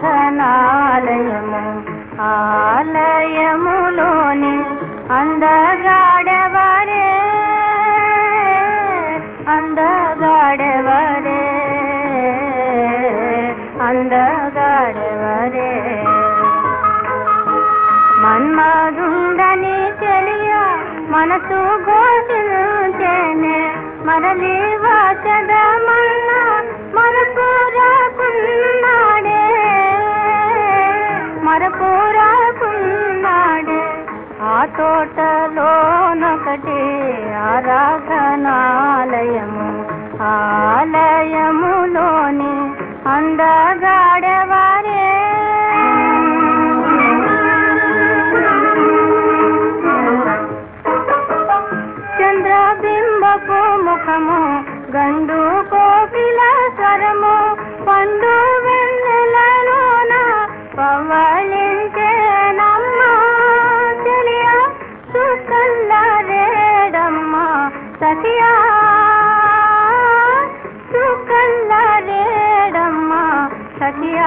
ఆరాధనాలయము ఆలయములోని అందగాడవరే అందగాడవరే అందగాడవరే మన్మధుండని తెలియ మనసు ఘోషించేనే మరలి వచ్చదమన్న మరపురాకున్నాడే మరపురాకున్నాడే ఆ తోటలోనొకటి ఆరాధనాలయము ఆలయములోని అందగాడవారే చంద్రబింబపు ముఖము గండు కోకిల స్వరము పండు వెన్నెలలోన పవళించే నమ్మ తెలియ సుకల్ల రేడమ్మ సఖియా సుకల్ల రేడమ్మ సఖియా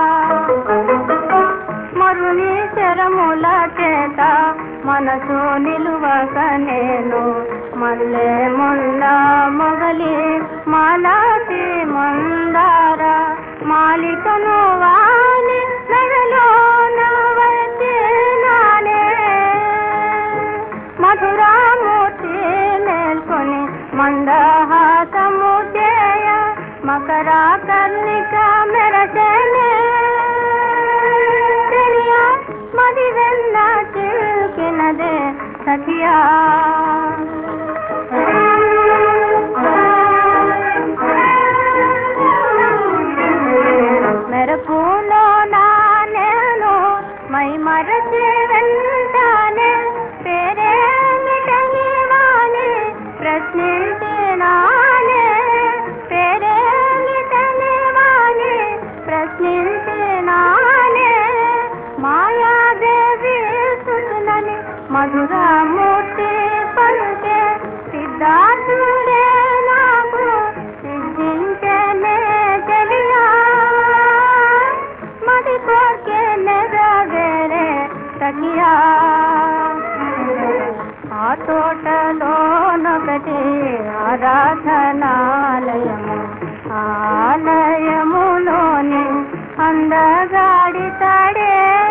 మరుని శరముల చేత మనసు నిలువక నేను మల్లె ముల్ల మొగలి మాలాసి మందార మాలికను వాలి నగలోన వచ్చినానే మధురామూర్తి మేల్కొని మందహాసము చేయ మకర కర్ణిక మెరసనే తెలియ మది వెన్న చిల్కినదే సఖియా మెరపులో నా నేను మై మరచి వెంటానే పేరే మిటని వాణి ప్రశ్నించినానే పేరే మిటని వాణి ప్రశ్నించినానే మాయాదేవి సుతులని మధురామూర్తి పలుకే సిద్ధార్థుడే నాకు సిద్ధించనే తెలియా మది కోర్కే నెరవేరే సఖియా ఆ తోటలోనొకటి ఆరాధనాలయము ఆలయములోని అందగాడి తడే